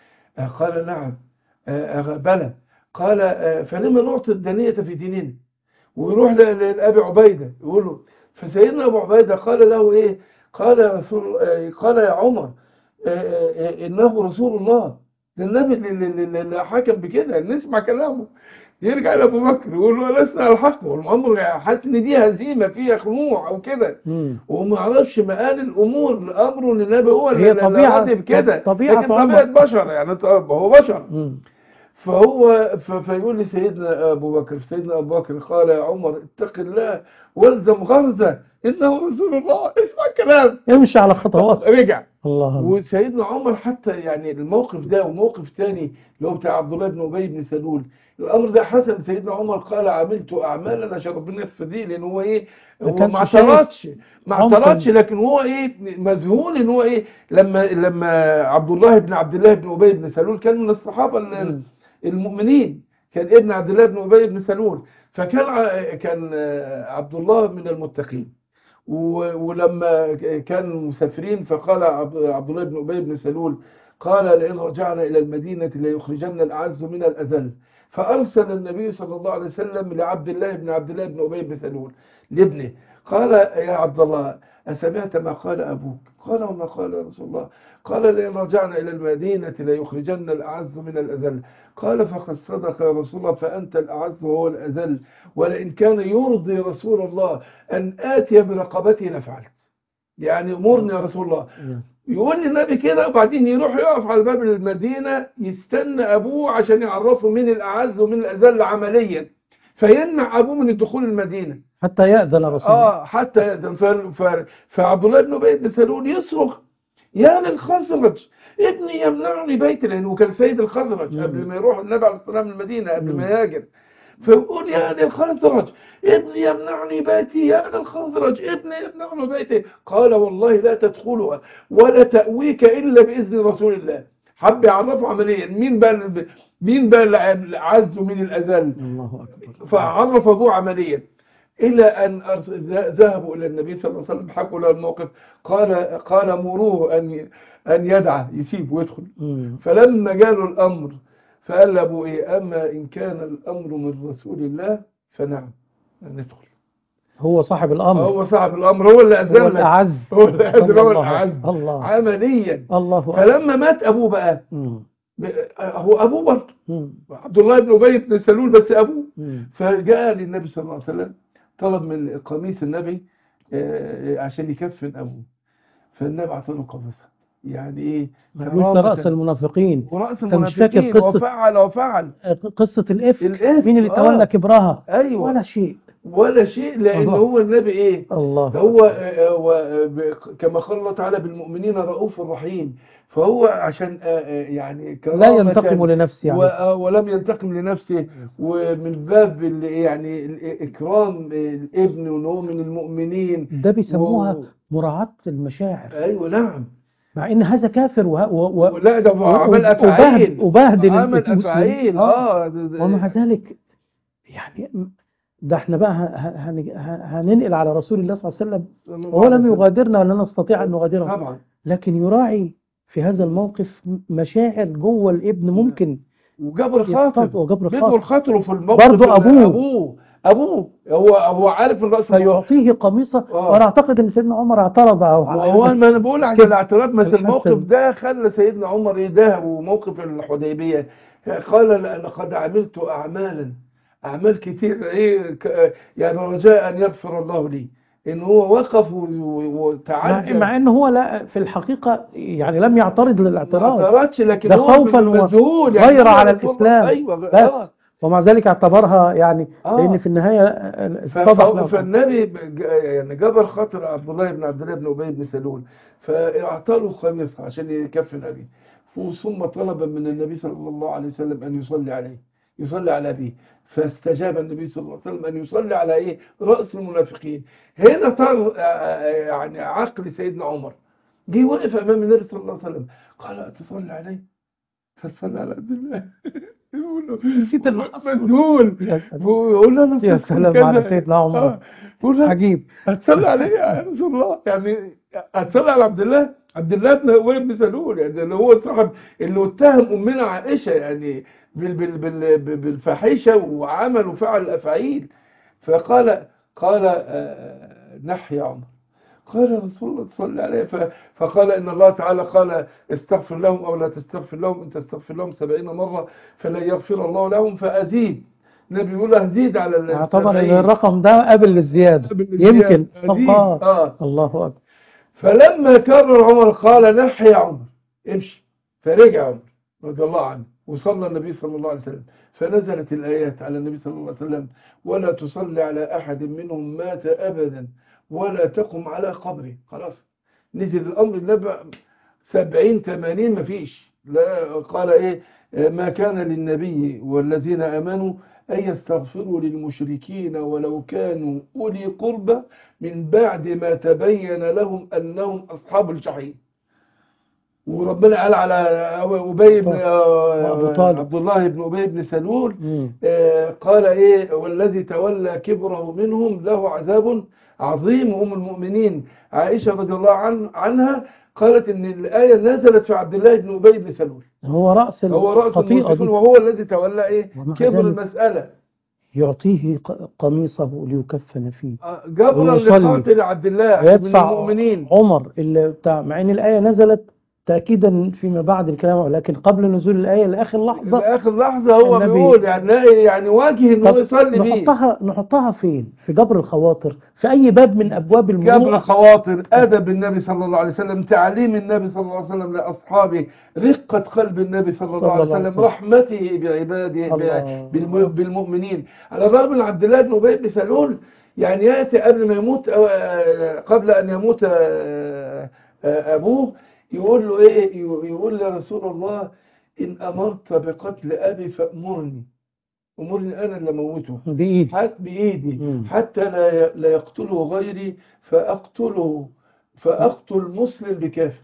قال نعم أ- أ- بلى قال أ، فلما نعطي الدنية في ديننا ويروح ل- ل- لأبي عبيدة يقول له فسيدنا أبو عبيدة قال له إيه قال يا رسول آه، قال يا عمر آه، آه، آه، إنه رسول الله ده النبي اللي- اللي اللي- اللي حكم بكده نسمع كلامه يرجع لأبو بكر يقول له لسنا على الحق والأمر حاسس إن دي هزيمة فيها خنوع أو كده مم. وما يعرفش مقال الأمور الأمر إن النبي هو هي اللي طبيعة- اللي راضي بكده طبيعة لكن عمر. طبيعة بشر يعني طب هو بشر مم. فهو ف- فيقول لسيدنا أبو بكر سيدنا أبو بكر قال يا عمر اتق الله والزم غرزه إنه رسول الله اسمع الكلام يمشي على خطوات رجع الله الله وسيدنا عمر حتى يعني الموقف ده وموقف تاني اللي هو بتاع عبد الله بن أبي بن سلول الأمر ده حسن سيدنا عمر قال عملت أعمالا عشان ربنا يغفر لي لأن هو إيه ما هو كانش ما شايف اعترضش ما عمقاً. اعترضش لكن هو إيه مذهول إن هو إيه لما لما عبد الله بن عبد الله بن أبي بن سلول كان من الصحابة ال- مم. المؤمنين كان ابن عبد الله بن أبي بن سلول فكان ع- كان آه، عبد الله من المتقين و- ولما كانوا مسافرين فقال عبد عبد الله بن أبي بن سلول قال لئن رجعنا إلى المدينة ليخرجن الأعز من الأذل فأرسل النبي صلى الله عليه وسلم لعبد الله بن عبد الله بن أبي بن سلول لابنه قال يا عبد الله أسمعت ما قال أبوك قال وما قال يا رسول الله قال لئن رجعنا إلى المدينة ليخرجن الأعز من الأذل قال فقد صدق يا رسول الله فأنت الأعز وهو الأذل ولئن كان يرضي رسول الله أن آتي برقبته لفعلت يعني أمرني يا رسول الله يقول لي النبي كده وبعدين يروح يقف على باب المدينة يستنى أبوه عشان يعرفه مين الأعز ومين الأذل عمليا فيمنع أبوه من الدخول المدينة حتى يأذن رسول الله اه حتى يأذن ف- ف- فعبد الله بن أبي بن سلول يصرخ يا للخزرج ابني يمنعني بيتي لأنه كان سيد الخزرج مم. قبل ما يروح النبي عليه الصلاة والسلام المدينة قبل مم. ما يهاجر فيقول يا للخزرج ابني يمنعني بيتي يا للخزرج ابني يمنعني بيتي قال والله لا تدخلها ولا تأويك إلا بإذن رسول الله حب يعرفه عمليا مين بقى ال- مين بقى العز ومين الأذل الله أكبر فعرف أبوه عمليا إلى أن أرس- ذ- ذهبوا إلى النبي صلى الله عليه وسلم حكوا له الموقف قال قال مروه أن ي- أن يدعى يسيب ويدخل مم. فلما جاله الأمر فقال لأبوه إيه أما إن كان الأمر من رسول الله فنعم ندخل هو صاحب الأمر هو صاحب الأمر هو اللي هو أذن لك. الأعز هو اللي أذن هو الله الأعز الله عمليا الله أكبر فلما مات أبوه بقى مم. ب- هو أبوه برضه مم. عبد الله بن أبي بن سلول بس أبوه مم. فجاء للنبي صلى الله عليه وسلم طلب من قميص النبي آه، عشان يكفن أبوه فالنبي أعطى له قميصة يعني إيه ملوش ده رأس المنافقين ورأس أنت مش فاكر المنافقين قصة- وفعل وفعل قصة الإفك الإفك مين اللي آه. تولى كبرها أيوة ولا شيء ولا شيء لأن الله. هو النبي إيه الله هو آه، هو آه، ب- كما قال الله تعالى بالمؤمنين رؤوف رحيم فهو عشان آه، آه، يعني لا كرامة ينتقم لنفسه و- يعني آه، ولم ينتقم لنفسه ومن باب ال- يعني ال- إكرام الابن وإن هو من المؤمنين ده بيسموها و- مراعاة المشاعر أيوة نعم مع إن هذا كافر وه... و... و... لا ده هو عمل وبهد- أفعال وبهدل عمل المسلمين. أفعال آه. آه ده- ده- ومع ذلك يعني ده احنا بقى ه- ه- هن- ه- هننقل على رسول الله صلى الله عليه وسلم صلى الله وهو عليه لم وسلم. يغادرنا ولا نستطيع أن نغادره طبعا لكن يراعي في هذا الموقف مشاعر جوه الابن ممكن وجبر يتطبق خاطر وجبر بدو خاطر الخاطر في الموقف برضو اللي- أبوه. أبوه أبوه هو هو عارف ان رأس فيعطيه قميصة آه. وأنا أعتقد أن سيدنا عمر اعترض أو هو ما انا بقول عن كده. الاعتراض بس الحتة الموقف دي. ده خلى سيدنا عمر ايه ده وموقف الحديبيه قال ل- لقد عملت اعمالا اعمال كتير ايه ك- يعني رجاء ان يغفر الله لي ان هو وقف و- و- مع, وتعجب مع أنه هو لا في الحقيقة يعني لم يعترض ما للاعتراض اعترضش لكن ده هو خوفاً و- مذهول غير هو على رسول الله- الإسلام. ايوه بس آه. ومع ذلك اعتبرها يعني آه. لأن في النهاية ف- اتضح ف- له فالنبي ج- يعني جبر خاطر عبد الله بن عبد الله بن ابي بن سلول فاعطى له خميصه عشان يكفن ابيه ثم طلب من النبي صلى الله عليه وسلم ان يصلي عليه يصلي على ابيه فاستجاب النبي صلى الله عليه وسلم ان يصلي على ايه راس المنافقين هنا طار آه، آه، يعني عقل سيدنا عمر جه وقف امام النبي صلى الله عليه وسلم قال اتصلي عليه فصلى على عبد الله يقول له نسيت اللي حصل. مذهول يا سلام ويقول له انا يا استغفر سلام كذا. على سيدنا عمر آه. يقول له عجيب هتصلي عليه يا رسول الله يعني هتصلي على عبد الله عبد الله بن ابي بن سلول يعني اللي هو صاحب اللي اتهم امنا عائشه يعني بال بال بال بالفاحشه وعمل وفعل الافاعيل فقال قال آه، نحي عمر قال رسول الله صلى عليه ف- فقال ان الله تعالى قال استغفر لهم او لا تستغفر لهم ان تستغفر لهم سبعين مره فلن يغفر الله لهم فازيد النبي يقول له هزيد على ال يعني طبعا 70. الرقم ده قابل للزيادة قبل الزيادة. يمكن أزيد. الله اه الله أكبر فلما كرر عمر قال نحي يا عمر امشي فرجع عمر رضي الله عنه وصلى النبي صلى الله عليه وسلم فنزلت الآيات على النبي صلى الله عليه وسلم ولا تصلي على أحد منهم مات أبدا ولا تقم على قبره خلاص نزل الأمر النبي سبعين ثمانين مفيش لا قال إيه ما كان للنبي والذين آمنوا أن يستغفروا للمشركين ولو كانوا أولي قربى من بعد ما تبين لهم أنهم أصحاب الجحيم وربنا قال على أبي بن وأبو طالب. عبد الله بن أبي بن سلول مم. آه، قال إيه والذي تولى كبره منهم له عذاب عظيم هم المؤمنين عائشة رضي الله عن عنها قالت إن الآية نزلت في عبد الله بن أبي بن سلول هو رأس هو رأس الخطيئة المنافقين دي وهو الذي تولى إيه ومع كبر ذلك المسألة يعطيه ق- قميصه ليكفن فيه آه، جبرا ويصلي. لقاتل عبد الله من ويدفع المؤمنين عمر اللي بتاع مع ان الآية نزلت تأكيدا فيما بعد الكلام لكن قبل نزول الآية لآخر لحظة في آخر لحظة هو النبي- بيقول يعني لا يعني واجه إن هو طب يصلي بيه نحطها نحطها فين في جبر الخواطر في أي باب من أبواب جبر المروءة خواطر أدب النبي صلى الله عليه وسلم تعليم النبي صلى الله عليه وسلم لأصحابه رقة قلب النبي صلى الله صلى عليه الله عليه وسلم وسلم. رحمته بعباده الله. بالم- بالمؤمنين على الرغم من عبد الله بن أبي بن سلول يعني يأتي قبل ما يموت أو- آه، قبل أن يموت آه، آه، أبوه يقول له إيه يقول يا رسول الله إن أمرت بقتل أبي فأمرني أمرني أنا اللي أموته بإيدي حتى بإيدي مم. حتى لا لا يقتله غيري فأقتله فأقتل مسلم بكافر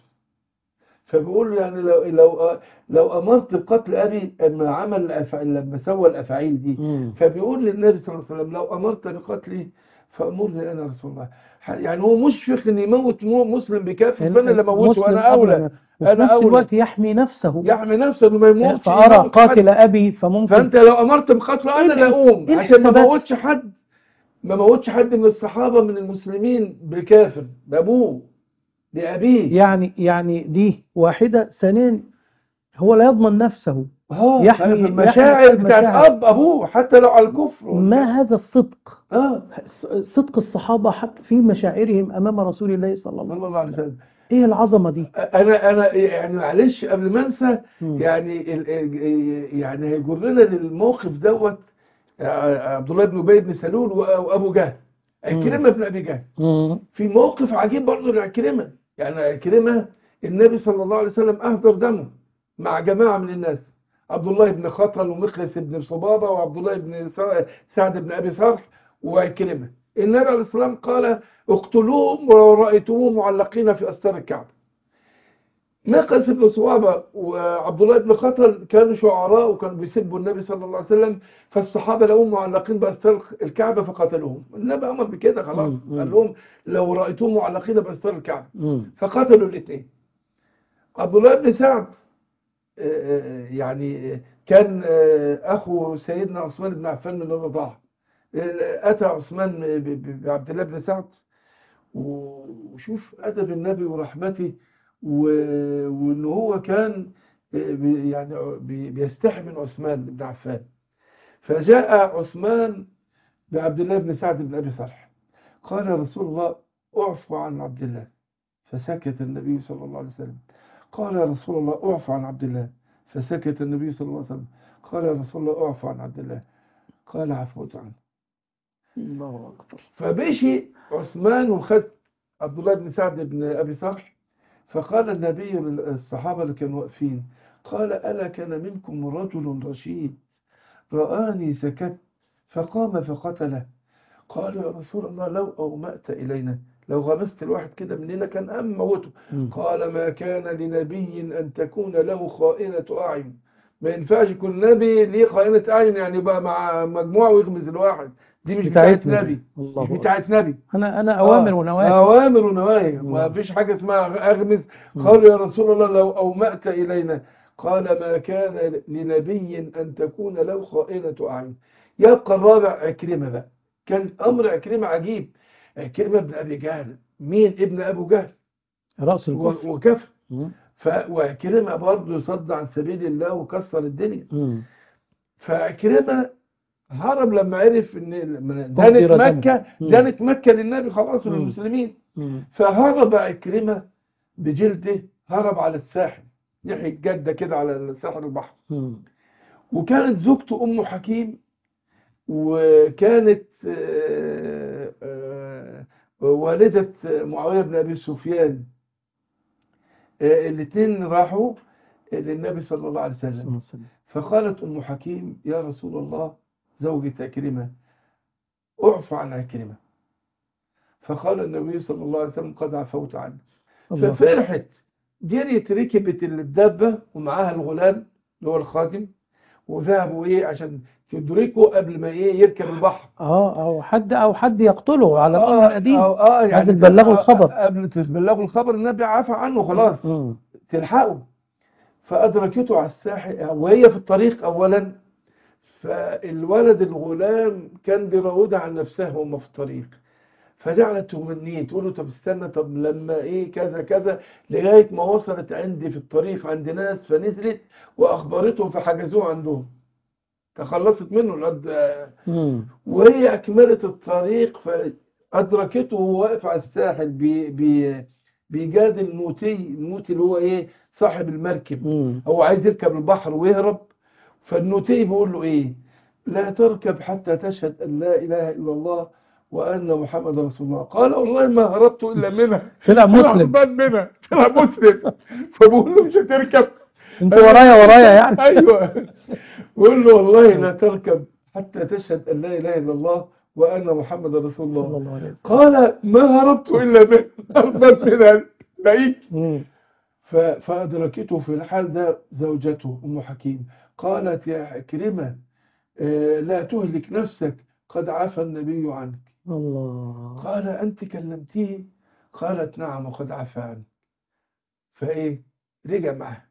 فبيقول له يعني لو لو لو أمرت بقتل أبي لما عمل الأفع- لما سوى الأفاعيل دي مم. فبيقول للنبي صلى الله عليه وسلم لو أمرت بقتلي فأمرني أنا رسول الله ح- يعني هو مشفق إن يموت مو- مسلم بكافر فأنا اللي أموته مسلم وأنا أولى أبدا. وفي أنا نفس أولى. الوقت يحمي نفسه يحمي نفسه إنه ما يموتش فأرى يموت حد. قاتل أبي فممكن فانت لو امرت بقتله انا إيه اللي الحس- اقوم إيه عشان ما الحسابات؟ موتش حد ما موتش حد من الصحابه من المسلمين بكافر بابوه بابيه يعني يعني دي واحدة ثانيا هو لا يضمن نفسه اه يحمي- المشاعر يحمي بتاعت المشاعر. اب ابوه حتى لو على الكفر ما هذا الصدق اه صدق الصحابة حتى في مشاعرهم أمام رسول الله صلى الله صلى عليه الله عليه وسلم وسلم إيه العظمة دي انا انا يعني معلش قبل ما انسى مم. يعني ال- ال- يعني هيجرنا للموقف دوت آه، عبد الله بن ابي بن سلول وأ- وابو جهل عكرمه بن ابي جهل مم. في موقف عجيب برضه لعكرمة يعني عكرمة النبي صلى الله عليه وسلم أهدر دمه مع جماعة من الناس عبد الله بن خطل ومخلص بن صبابة وعبد الله بن سع- سعد بن أبي صرح وعكرمة النبي عليه الصلاة والسلام قال اقتلوهم ولو رأيتموهم معلقين في أستار الكعبة مخلص بن صبابة وعبد الله بن خطل كانوا شعراء وكانوا بيسبوا النبي صلى الله عليه وسلم فالصحابة لقوهم معلقين بأستار الكعبة فقتلوهم النبي أمر بكده خلاص مم. قال لهم لو رأيتم معلقين بأستار الكعبة مم. فقتلوا الاثنين عبد الله بن سعد آه، آه، يعني آه، كان آه، أخو سيدنا عثمان بن عفان من الرضاعة آه، أتى عثمان ب- ب- بعبد الله بن سعد وشوف أدب النبي ورحمته و- وإن هو كان آه، بي- يعني بي- بيستحي من عثمان بن عفان فجاء عثمان بعبد الله بن سعد بن أبي صالح قال يا رسول الله اعفو عن عبد الله فسكت النبي صلى الله عليه وسلم قال يا رسول الله اعفو عن عبد الله فسكت النبي صلى الله عليه وسلم قال يا رسول الله اعفو عن عبد الله قال عفوت عنه الله أكبر فمشي عثمان وخد عبد الله بن سعد بن أبي صالح فقال النبي للصحابة اللي كانوا واقفين قال ألا كان منكم رجل رشيد رآني سكت فقام فقتله قال يا رسول الله لو أومأت إلينا لو غمست الواحد كده مننا كان أم موته مم. قال ما كان لنبي أن تكون له خائنة أعين ما ينفعش يكون نبي ليه خائنة أعين يعني يبقى مع مجموعة ويغمز الواحد دي مش بتاعت بتاعتنا نبي الله مش أكبر. بتاعت نبي انا انا اوامر آه، ونواهي أوامر ونواهي الله. ما فيش حاجة اسمها أغمز مم. قالوا يا رسول الله لو أومأت إلينا قال ما كان لنبي أن تكون له خائنة أعين يبقى الرابع عكرمة بقى كان أمر عكرمة عجيب عكرمة بن أبي جهل مين ابن أبو جهل راس و- الكفر وكفر مم. ف... وعكرمة برضه صد عن سبيل الله وكسر الدنيا مم. فعكرمة هرب لما عرف ان لما قدر دانت دمه. مكة مم. دانت مكة للنبي خلاص مم. وللمسلمين مم. فهرب عكرمة بجلده هرب على الساحل ناحية جدة كده على ساحل البحر مم. وكانت زوجته أم حكيم وكانت آه، آه، والدة معاوية بن أبي سفيان الاثنين راحوا للنبي صلى الله عليه صلى وسلم الله عليه وسلم. فقالت أم حكيم يا رسول الله زوجة عكرمة اعف عن عكرمة فقال النبي صلى الله عليه وسلم قد عفوت عنه الله ففرحت جريت ركبت الدابة ومعاها الغلام اللي هو الخادم وذهبوا ايه عشان تدركه قبل ما ايه يركب البحر اه او حد او حد يقتله على الامر القديم اه اه يعني عايز تبلغوا الخبر. قبل تبلغوا الخبر النبي عفى عنه خلاص مم. تلحقوا فأدركته على الساحل وهي في الطريق أولا فالولد الغلام كان بيراودها عن نفسها وهم في الطريق فجعلت تمنيه تقول له طب استنى طب لما ايه كذا كذا لغاية ما وصلت عندي في الطريق عند ناس فنزلت وأخبرتهم فحجزوه عندهم تخلصت منه الأد... مم. وهي أكملت الطريق فأدركته وهو واقف على الساحل بي بي بيجادل الموتي الموتي اللي هو إيه صاحب المركب مم. هو عايز يركب البحر ويهرب فالنوتي بيقول له إيه لا تركب حتى تشهد أن لا إله إلا الله وأن محمد رسول الله قال والله ما هربت إلا منها طلع طلع مسلم هربان منها طلع مسلم فبقول له مش هتركب انت ورايا ورايا يعني ايوه بقول له والله لا تركب حتى تشهد ان لا اله الا الله وان محمد رسول صلى الله الله عليه وسلم قال ما هربت الا به هربت من بعيد مم. ف- فادركته في الحال ده زوجته ام حكيم قالت يا كريمه آه، لا تهلك نفسك قد عفى النبي عنك الله قال انت كلمتيه قالت نعم وقد عفى عنك فايه رجع معاه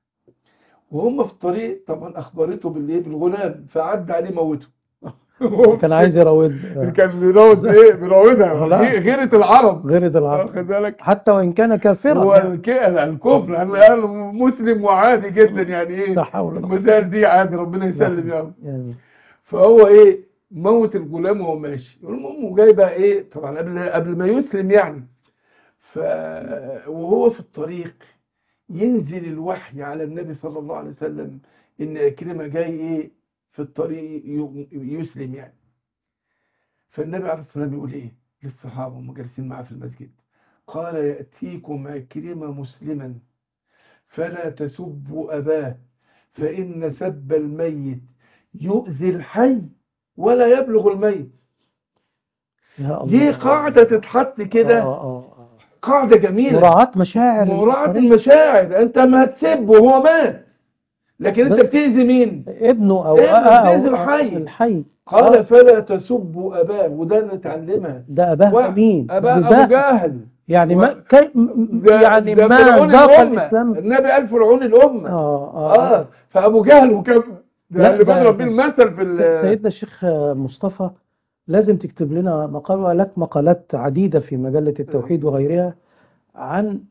وهم في الطريق طبعا اخبرته بالايه بالغلام فعد عليه موته كان عايز يراود كان بيراود ايه بيراودها لا. غي- غيرة العرب غير العرب واخد بالك حتى وان كان هو كافرا يعني. الك- الكفر يعني قال مسلم وعادي جدا يعني لا ايه حول ولا قوة المسائل دي عادي ربنا يسلم يا رب يعني فهو ايه موت الغلام وهو ماشي المهم جاي بقى ايه طبعا قبل قبل ما يسلم يعني ف وهو في الطريق ينزل الوحي على النبي صلى الله عليه وسلم ان عكرمه جاي ايه في الطريق ي- يسلم يعني فالنبي عليه الصلاه والسلام يقول ايه للصحابه وهم جالسين معاه في المسجد قال ياتيكم عكرمه مسلما فلا تسبوا اباه فان سب الميت يؤذي الحي ولا يبلغ الميت يا الله دي قاعده تتحط آه كده آه آه. قاعده جميله مراعاة مشاعر مراعاة الآخرين. المشاعر انت ما هتسبه وهو مات لكن انت بس- بتأذي مين ابنه او ابنه أو بتأذي الحي. الحي قال آه. فلا تسبوا اباه وده نتعلمها ده اباه و- مين اباه ابو ده جهل يعني و- ما كي م- ده- يعني ده ما فرعون ذاق الأمة. الاسلام النبي قال فرعون الامه اه اه, اه فابو جهل وكفى ده لا، اللي ده- بضرب بيه المثل في س- ال- سيدنا الشيخ مصطفى لازم تكتب لنا مقال ولك مقالات عديدة في مجلة التوحيد وغيرها عن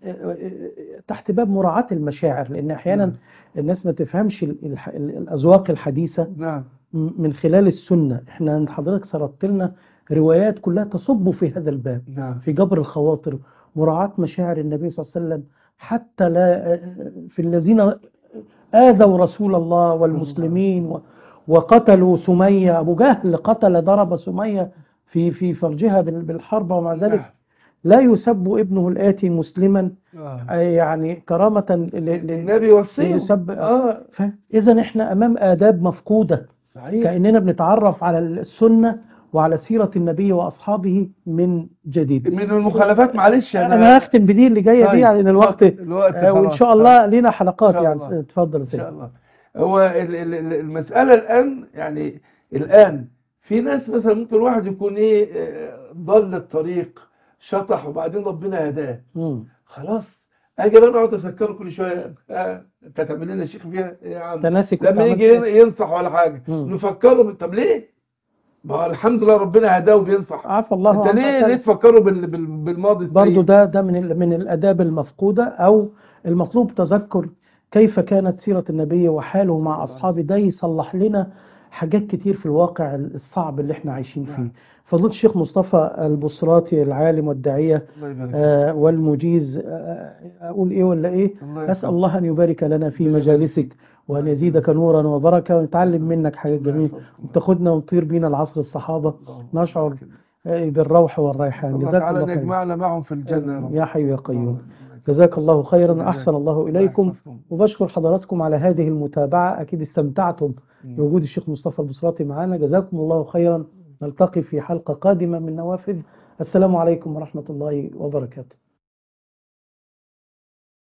تحت باب مراعاة المشاعر لأن أحيانا نعم. الناس ما تفهمش ال- الح- الأذواق الحديثة نعم من خلال السنة احنا حضرتك سردت لنا روايات كلها تصب في هذا الباب نعم في جبر الخواطر مراعاة مشاعر النبي صلى الله عليه وسلم حتى لا في الذين آذوا رسول الله والمسلمين و- وقتلوا سمية أبو جهل قتل ضرب سمية في في فرجها بال- بالحرب ومع ذلك لا يسب ابنه الآتي مسلما آه. يعني كرامة ل- ل- النبي وصيه يسب اه إذا احنا أمام آداب مفقودة صحيح كأننا بنتعرف على السنة وعلى سيرة النبي وأصحابه من جديد من المخالفات معلش أنا هختم بدي اللي جاية دي طيب. يعني الوقت الوقت آه، وإن خلاص. شاء الله لينا حلقات إن شاء يعني الله. اتفضل يا ان سيدي شاء الله هو ال- ال- ال- المسألة الآن يعني الآن في ناس مثلا ممكن واحد يكون إيه آه، ضل الطريق شطح وبعدين ربنا هداه مم. خلاص أجي بقى أقعد أفكره كل شوية آه أنت هتعمل لنا شيخ فيها إيه يا عم تناسي كنت لما عملت يجي إيه؟ ينصح ولا حاجة مم. نفكره طب ليه؟ ما هو الحمد لله ربنا هداه وبينصح عفى الله انت عما ليه سلف. ليه تفكروا بال- بال- بالماضي برضو السيء ده ده من ال- من الآداب المفقودة أو المطلوب تذكر كيف كانت سيرة النبي وحاله مع أصحابه ده يصلح لنا حاجات كتير في الواقع الصعب اللي احنا عايشين فيه نعم. فضيلة الشيخ مصطفى البصراتي العالم والداعية الله يبارك فيك. آه، والمجيز آه، أقول إيه ولا إيه الله أسأل يحفظك. الله أن يبارك لنا في الله يبارك مجالسك وأن يزيدك نورا وبركة ونتعلم منك حاجات الله جميلة يحفظك. وتاخدنا ونطير بينا العصر الصحابة اللهم نشعر بارك فيك. آه، بالروح والريحان الله جزاك تعالى الله ان خير يجمعنا معهم في الجنة يا رب يا حي يا قيوم الله جزاك الله خيرا جزاك. أحسن الله الله إليكم يحفظكم. وبشكر حضراتكم على هذه المتابعة أكيد استمتعتم بوجود الشيخ مصطفى البصراتي معنا جزاكم الله خيرا نلتقي في حلقة قادمة من نوافذ السلام عليكم ورحمة الله وبركاته